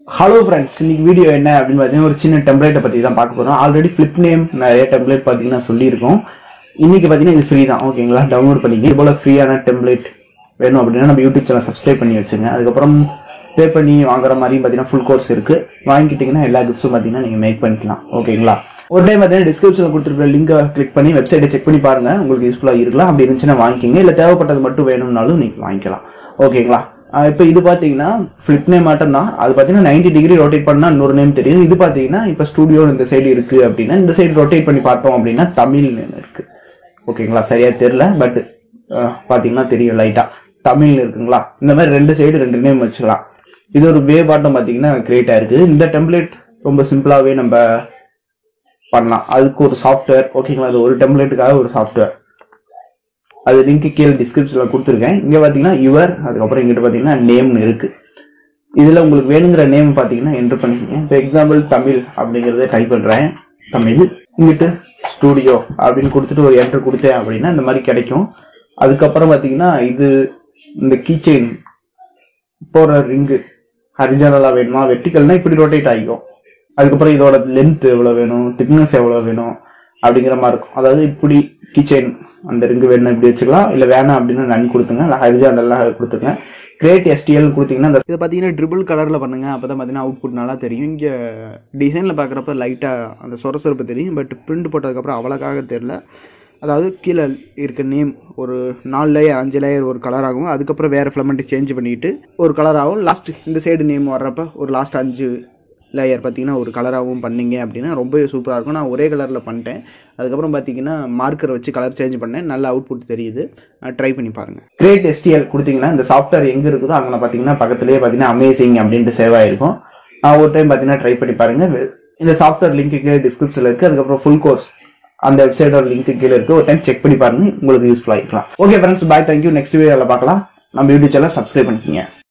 hello friends இன்னைக்கு video என்ன அப்படின்னு பார்த்தீங்கன்னா ஒரு சின்ன டெம்ப்ளேட்டை பற்றி தான் பார்க்க போகிறோம் ஆல்ரெடி ஃபிளிப் நேம் நிறைய டெம்ப்ளேட் பார்த்தீங்கன்னா சொல்லியிருக்கோம் இன்னைக்கு பார்த்தீங்கன்னா இது ஃப்ரீ தான் ஓகேங்களா டவுன்லோட் பண்ணிக்க இது போல் ஃப்ரீயான டெம்ப்ளேட் வேணும் அப்படின்னா நம்ம யூடியூப் சேனல் சப்ஸ்கிரைப் பண்ணி வச்சுங்க அதுக்கப்புறம் பே பண்ணி வாங்குற மாதிரியும் பார்த்தீங்கன்னா ஃபுல் கோர்ஸ் இருக்கு வாங்கிக்கிட்டீங்கன்னா எல்லா கிஃப்ட்ஸும் பார்த்தீங்கன்னா நீங்கள் மேக் பண்ணிக்கலாம் ஓகேங்களா ஒரு டைம் பார்த்தீங்கன்னா டிஸ்கிரிப்ஷனில் கொடுத்துருக்க லிங்கை கிளிக் பண்ணி வெப்சைட்டை செக் பண்ணி பாருங்க உங்களுக்கு யூஸ்ஃபுல்லாக இருக்கலாம் அப்படி இருந்துச்சுன்னா வாங்கிக்கிங்க இல்லை தேவைப்பட்டது மட்டும் வேணும்னாலும் நீங்கள் வாங்கிக்கலாம் ஓகேங்களா ஆஹ் இப்போ இது பார்த்தீங்கன்னா ஃபிளிப் நேம் மட்டும் தான் அது பார்த்தீங்கன்னா நைன்டி டிகிரி ரொட்டேட் பண்ணால் இன்னொரு நேம் தெரியும் இது பார்த்தீங்கன்னா இப்போ ஸ்டூடியோ இந்த சைடு இருக்கு அப்படின்னா இந்த சைடு ரொட்டேட் பண்ணி பார்த்தோம் அப்படின்னா தமிழ் நேம் இருக்கு ஓகேங்களா சரியா தெரியல பட் பார்த்தீங்கன்னா தெரியும் லைட்டா தமிழ் இருக்குங்களா இந்த மாதிரி ரெண்டு சைடு ரெண்டு நேம் வச்சுக்கலாம் இது ஒரு வே பாட்டம் பார்த்தீங்கன்னா கிரியேட் ஆயிருக்கு இந்த டெம்ப்ளேட் ரொம்ப சிம்பிளாகவே நம்ம பண்ணலாம் அதுக்கு ஒரு சாஃப்ட்வேர் ஓகேங்களா அது ஒரு டெம்ப்ளேட்டுக்காக ஒரு சாஃப்ட்வேர் அது லிங்க் கீழே டிஸ்கிரிப்ஷனில் கொடுத்துருக்கேன் இங்கே பார்த்தீங்கன்னா யுவர் அதுக்கப்புறம் இங்கிட்ட பார்த்தீங்கன்னா நேம்னு இருக்கு இதில் உங்களுக்கு வேணுங்கிற நேம் பார்த்தீங்கன்னா என்ட்ரு பண்ணிக்கங்க இப்போ எக்ஸாம்பிள் தமிழ் அப்படிங்கிறத டைப் பண்ணுறேன் தமிழ் இங்கிட்டு ஸ்டூடியோ அப்படின்னு கொடுத்துட்டு ஒரு என்ட்ரு கொடுத்தேன் அப்படின்னா இந்த மாதிரி கிடைக்கும் அதுக்கப்புறம் பார்த்தீங்கன்னா இது இந்த கீச்செயின் போகிற ரிங்கு ஹரிஜானலாக வேணுமா வெர்டிக்கல்னா இப்படி ரொட்டேட் ஆகிக்கும் அதுக்கப்புறம் இதோட லென்த் எவ்வளோ வேணும் திக்னஸ் எவ்வளோ வேணும் அப்படிங்கிற மாதிரி இருக்கும் அதாவது இப்படி கிச்சன் அந்த ரிங்கு வேணும் இப்படி வச்சுக்கலாம் இல்லை வேணாம் அப்படின்னு நன் கொடுத்துங்க இல்லை ஹரிஜானல்லாம் கொடுத்துங்க கிரேட் எஸ்டிஎல் கொடுத்தீங்கன்னா இந்த இதை பார்த்தீங்கன்னா ட்ரிபிள் கலரில் பண்ணுங்க அப்போ தான் பார்த்தீங்கன்னா அவுட்புட் நல்லா தெரியும் இங்கே டிசைனில் பார்க்குறப்ப லைட்டாக அந்த சொரசொரப்பு தெரியும் பட் பிரிண்ட் போட்டதுக்கப்புறம் அவ்வளோக்காக தெரில அதாவது கீழே இருக்க நேம் ஒரு நாலு லேயர் அஞ்சு லேயர் ஒரு கலர் ஆகும் அதுக்கப்புறம் வேறு ஃபிலமெண்ட்டு சேஞ்ச் பண்ணிட்டு ஒரு கலர் ஆகும் லாஸ்ட் இந்த சைடு நேம் வர்றப்ப ஒரு லாஸ்ட் அஞ்சு லேயர் பார்த்தீங்கன்னா ஒரு கலராகவும் பண்ணீங்க அப்படின்னா ரொம்பவே சூப்பராக இருக்கும் நான் ஒரே கலரில் பண்ணிட்டேன் அதுக்கப்புறம் பார்த்தீங்கன்னா மார்க்கர் வச்சு கலர் சேஞ்ச் பண்ணேன் நல்ல அவுட்புட் தெரியுது ட்ரை பண்ணி பாருங்க கிரேட் எஸ்டிஎல் கொடுத்தீங்கன்னா இந்த சாஃப்ட்வேர் எங்கே இருக்குதோ அங்கே பார்த்தீங்கன்னா பக்கத்துலேயே பார்த்தீங்கன்னா அமேசிங் அப்படின்ட்டு சேவ் ஆயிருக்கும் நான் ஒரு டைம் பார்த்தீங்கன்னா ட்ரை பண்ணி பாருங்க இந்த சாஃப்ட்வேர் லிங்க் கீழே டிஸ்கிரிப்ஷனில் இருக்குது அதுக்கப்புறம் ஃபுல் கோர்ஸ் அந்த வெப்சைட்டோட லிங்க் கீழே இருக்கு ஒரு டைம் செக் பண்ணி பாருங்க உங்களுக்கு யூஸ்ஃபுல்லாக இருக்கலாம் okay friends bye thank you next வீடியோவில் பார்க்கலாம் நம்ம யூடியூப் சேனல் சப்ஸ்கிரைப் பண்ணிக்கோங்க